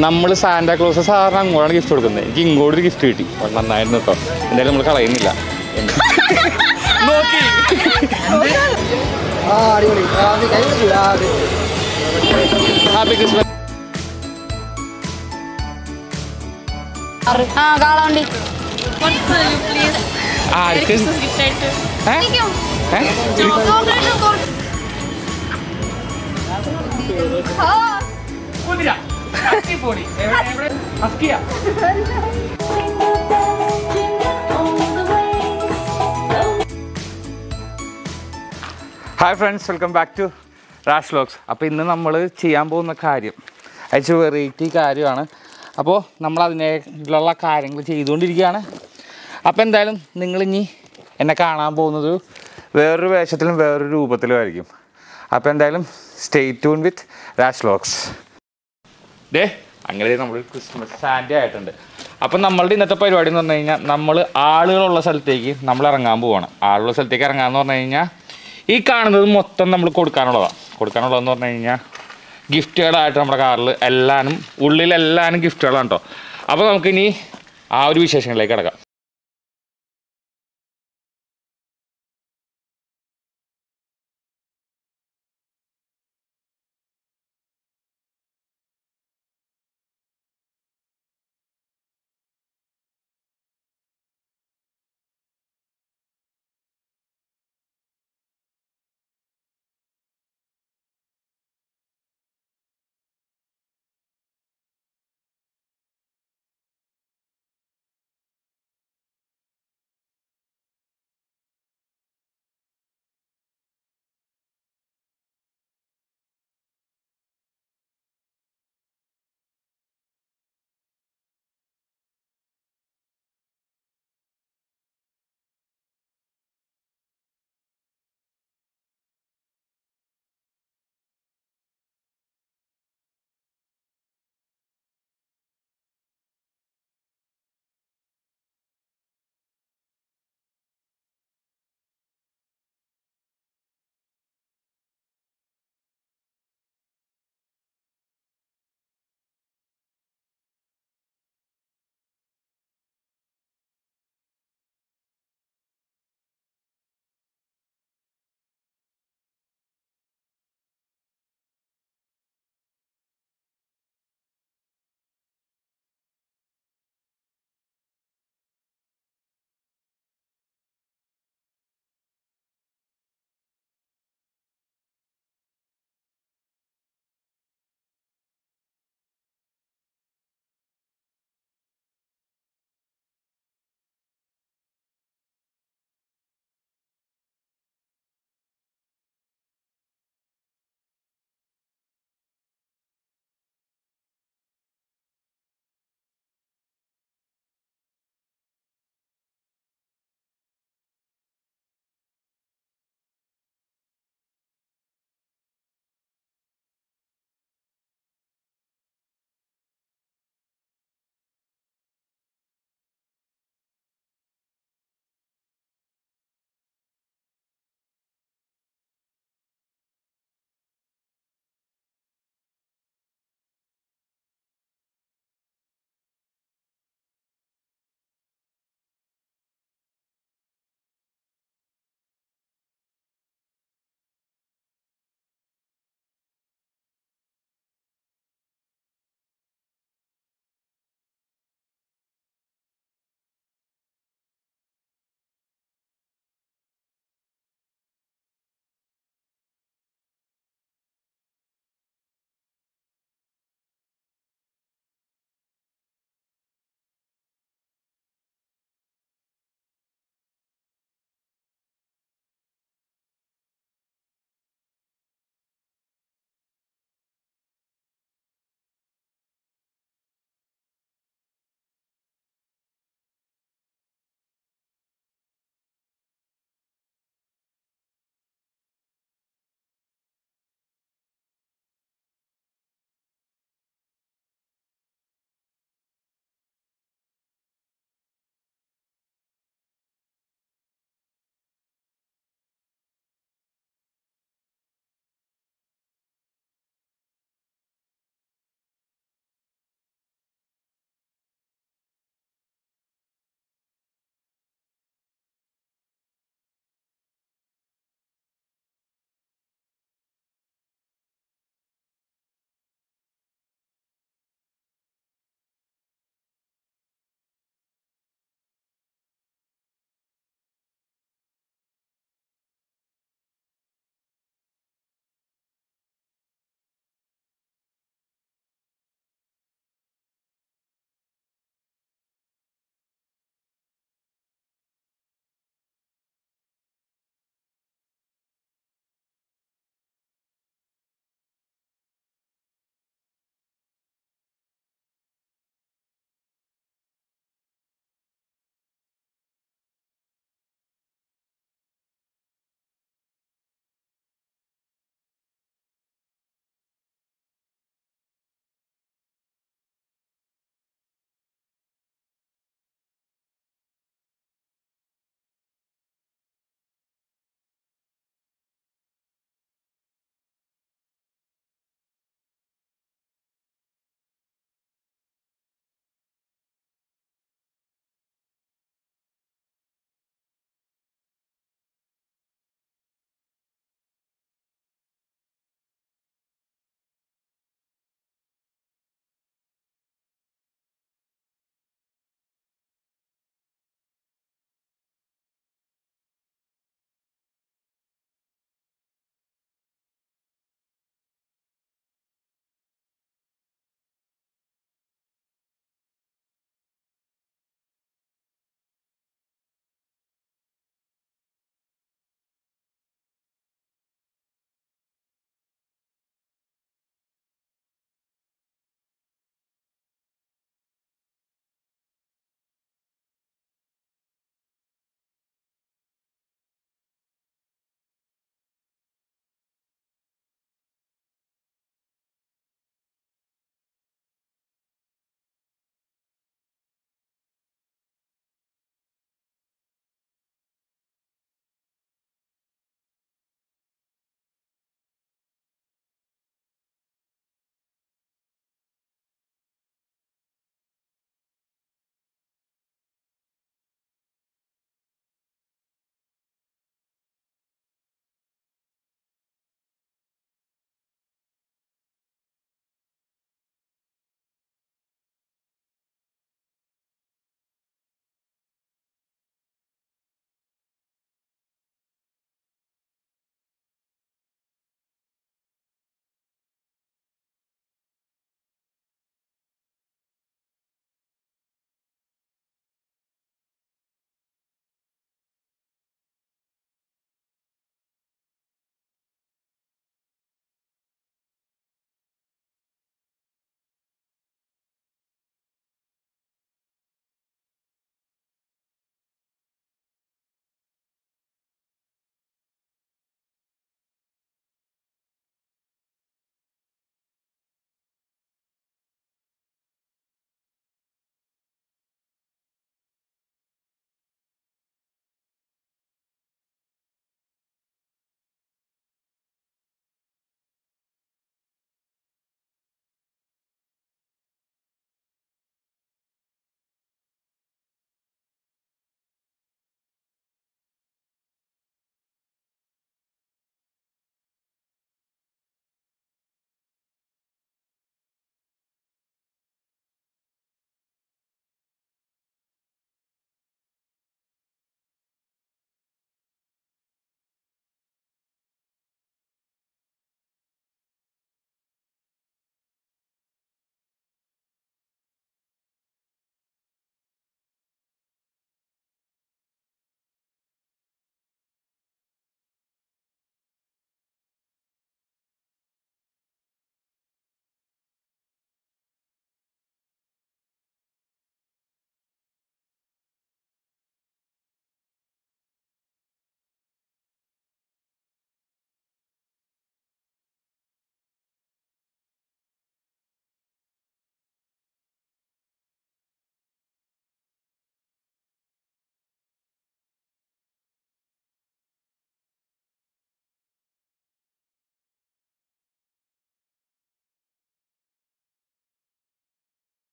നമ്മൾ സാന്റാക്ലോസ് സാറിന് അങ്ങോട്ടാണ് ഗിഫ്റ്റ് കൊടുക്കുന്നത് എനിക്ക് ഇങ്ങോട്ട് ഒരു ഗിഫ്റ്റ് കിട്ടി അപ്പോൾ നന്നായിരുന്നു കേട്ടോ എന്തായാലും നമ്മൾ കളയുന്നില്ല നോക്കി ആ അടിപൊളി ആ, അത് കൈ പിടിച്ചു. ആ, അത്. ഹാപ്പി ക്രിസ്മസ് ആ കാളവണ്ടി ആർക്ക് ഏ? ഏ? Hi friends welcome back to Rash vlogs അപ്പോൾ ഇന്ന് നമ്മൾ ചെയ്യാൻ പോകുന്ന കാര്യം അയച്ച വെറൈറ്റി കാര്യമാണ് അപ്പോൾ നമ്മൾ അതിനുള്ള കാര്യങ്ങൾ ചെയ്തുകൊണ്ടിരിക്കുകയാണ് അപ്പോൾ എന്തായാലും നിങ്ങളിനി എന്നെ കാണാൻ പോകുന്നത് വേറൊരു വേഷത്തിലും വേറൊരു രൂപത്തിലും ആയിരിക്കും അപ്പോൾ എന്തായാലും stay tune with Rash vlogs day അങ്ങനെ നമ്മൾ ക്രിസ്മസ് സാൻഡേ ആയിട്ടുണ്ട് അപ്പം നമ്മളുടെ ഇന്നത്തെ പരിപാടി എന്ന് പറഞ്ഞു കഴിഞ്ഞാൽ നമ്മൾ ആളുകളുള്ള സ്ഥലത്തേക്ക് നമ്മൾ ഇറങ്ങാൻ പോവാണ് ആളുള്ള സ്ഥലത്തേക്ക് ഇറങ്ങാന്ന് പറഞ്ഞു കഴിഞ്ഞാൽ ഈ കാണുന്നത് മൊത്തം നമ്മൾ കൊടുക്കാനുള്ളതാണ് കൊടുക്കാനുള്ളതെന്ന് പറഞ്ഞു കഴിഞ്ഞാൽ ഗിഫ്റ്റുകളായിട്ട് നമ്മുടെ കാറിൽ എല്ലാനും ഉള്ളിലെല്ലാനും ഗിഫ്റ്റുകളാണ് കേട്ടോ അപ്പോൾ നമുക്കിനി ആ ഒരു വിശേഷങ്ങളിലേക്ക് കിടക്കാം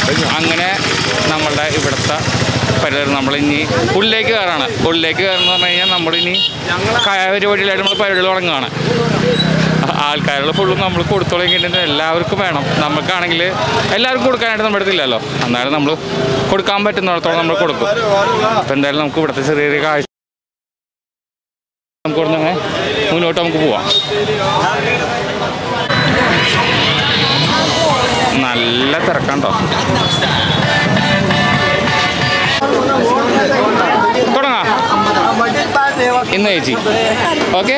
അങ്ങനെ നമ്മളുടെ ഇവിടുത്തെ പരിപാടി നമ്മളിനി ഉള്ളിലേക്ക് കയറാണ് ഉള്ളിലേക്ക് കയറുന്ന പറഞ്ഞു കഴിഞ്ഞാൽ നമ്മളിനി കയ പരിപാടിയിലായിട്ട് നമ്മൾ പരിപാടികൾ തുടങ്ങുകയാണ് ആൾക്കാരുള്ള ഫുള്ളും നമ്മൾ കൊടുത്തു തുടങ്ങിയിട്ടുണ്ട് എല്ലാവർക്കും വേണം നമുക്കാണെങ്കിൽ എല്ലാവർക്കും കൊടുക്കാനായിട്ട് നമ്മുടെ അടുത്തില്ലല്ലോ എന്നാലും നമ്മൾ കൊടുക്കാൻ പറ്റുന്നിടത്തോളം നമ്മൾ കൊടുക്കും അപ്പോൾ എന്തായാലും നമുക്ക് ഇവിടുത്തെ ചെറിയൊരു കാഴ്ച നമുക്ക് ഇവിടെ നിന്ന് മുന്നോട്ട് നമുക്ക് പോവാം നല്ല തിരക്കണ്ടോ തുടങ്ങാം ഇന്ന് ചേച്ചി ഓക്കെ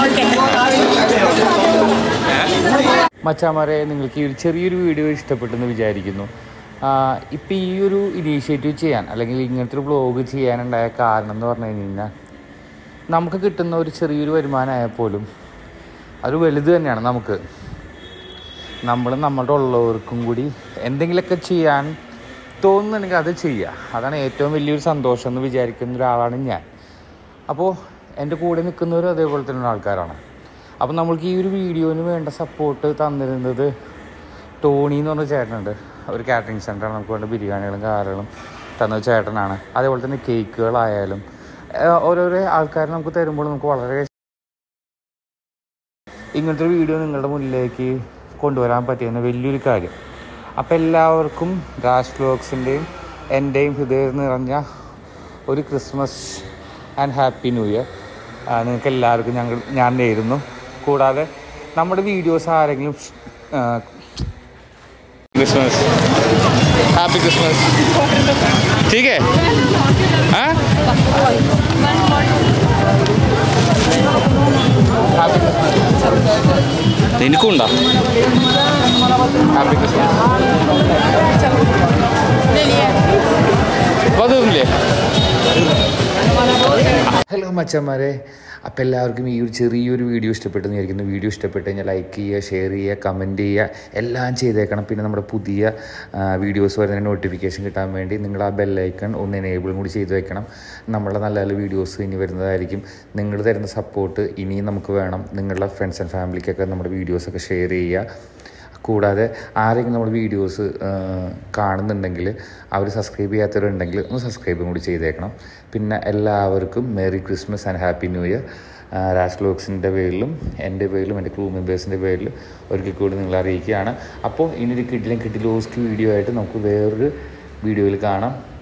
മച്ചാമാരെ നിങ്ങൾക്ക് ഈ ഒരു ചെറിയൊരു വീഡിയോ ഇഷ്ടപ്പെട്ടെന്ന് വിചാരിക്കുന്നു ഇപ്പം ഈ ഒരു ഇനീഷ്യേറ്റീവ് ചെയ്യാൻ അല്ലെങ്കിൽ ഇങ്ങനത്തെ ഒരു വ്ളോഗ് ചെയ്യാനുണ്ടായ കാരണം എന്ന് പറഞ്ഞു കഴിഞ്ഞാൽ നമുക്ക് കിട്ടുന്ന ഒരു ചെറിയൊരു വരുമാനമായാൽ പോലും അത് വലുത് തന്നെയാണ് നമുക്ക് നമ്മൾ നമ്മുടെ ഉള്ളവർക്കും കൂടി എന്തെങ്കിലുമൊക്കെ ചെയ്യാൻ തോന്നുന്നുണ്ടെങ്കിൽ അത് ചെയ്യുക അതാണ് ഏറ്റവും വലിയൊരു സന്തോഷം എന്ന് വിചാരിക്കുന്ന ഒരാളാണ് ഞാൻ അപ്പോൾ എൻ്റെ കൂടെ നിൽക്കുന്നവരും അതേപോലെ തന്നെ ആൾക്കാരാണ് അപ്പോൾ നമ്മൾക്ക് ഈ ഒരു വീഡിയോന് വേണ്ട സപ്പോർട്ട് തന്നിരുന്നത് ടോണി എന്ന് പറഞ്ഞ ചേട്ടനുണ്ട് ഒരു കാറ്ററിംഗ് സെൻ്ററാണ് നമുക്ക് വേണ്ട ബിരിയാണികളും കാറുകളും തന്ന ഒരു ചേട്ടനാണ് അതേപോലെ തന്നെ കേക്കുകളായാലും ഏഹ് ഓരോരോ ആൾക്കാർ നമുക്ക് തരുമ്പോൾ നമുക്ക് വളരെ ഇങ്ങനത്തെ ഒരു വീഡിയോ നിങ്ങളുടെ മുന്നിലേക്ക് കൊണ്ടുവരാൻ പറ്റിയെന്ന വലിയൊരു കാര്യം അപ്പോൾ എല്ലാവർക്കും രാജ് വ്ലോഗ്സിൻ്റെയും എൻ്റെയും ഹൃദയം നിറഞ്ഞ ഒരു Christmas and happy new year നിങ്ങൾക്ക് എല്ലാവർക്കും ഞങ്ങൾ ഞാൻ നേരുന്നു കൂടാതെ നമ്മുടെ വീഡിയോസ് ആരെങ്കിലും ക്രിസ്മസ് ഹാപ്പി ക്രിസ്മസ് ठीक है हाँ നിനക്കുണ്ടോ ഹാപ്പി ക്രിസ്മസ് അപ്പോൾ അതൊന്നുമില്ലേ ഹലോ മച്ചന്മാരെ അപ്പോൾ എല്ലാവർക്കും ഈ ഒരു ചെറിയൊരു വീഡിയോ ഇഷ്ടപ്പെട്ടെന്ന് വിചാരിക്കുന്നു വീഡിയോ ഇഷ്ടപ്പെട്ട് കഴിഞ്ഞാൽ ലൈക്ക് ചെയ്യുക ഷെയർ ചെയ്യുക കമൻറ്റ് ചെയ്യുക എല്ലാം ചെയ്തേക്കണം പിന്നെ നമ്മുടെ പുതിയ വീഡിയോസ് വരുന്ന നോട്ടിഫിക്കേഷൻ കിട്ടാൻ വേണ്ടി നിങ്ങൾ ആ ബെല്ലൈക്കൺ ഒന്ന് എനേബിളും കൂടി ചെയ്ത് വെക്കണം നമ്മളുടെ നല്ല നല്ല വീഡിയോസ് ഇനി വരുന്നതായിരിക്കും നിങ്ങൾ തരുന്ന സപ്പോർട്ട് ഇനിയും നമുക്ക് വേണം നിങ്ങളുടെ ഫ്രണ്ട്സ് ആൻഡ് ഫാമിലിക്കൊക്കെ നമ്മുടെ വീഡിയോസൊക്കെ ഷെയർ ചെയ്യുക കൂടാതെ ആരെങ്കിലും നമ്മൾ വീഡിയോസ് കാണുന്നുണ്ടെങ്കിൽ അവർ സബ്സ്ക്രൈബ് ചെയ്യാത്തവരുണ്ടെങ്കിൽ ഒന്ന് സബ്സ്ക്രൈബും കൂടി ചെയ്തേക്കണം പിന്നെ എല്ലാവർക്കും merry Christmas and happy new year Raj ലോക്സിൻ്റെ പേരിലും എൻ്റെ പേരിലും എൻ്റെ ക്രൂ മെമ്പേഴ്സിൻ്റെ പേരിലും ഒരിക്കൽ കൂടി നിങ്ങളെ അറിയിക്കുകയാണ് അപ്പോൾ ഇനി ഒരു കിഡിലും കിഡിലോസ്ക്ക് വീഡിയോ ആയിട്ട് നമുക്ക് വേറൊരു വീഡിയോയിൽ കാണാം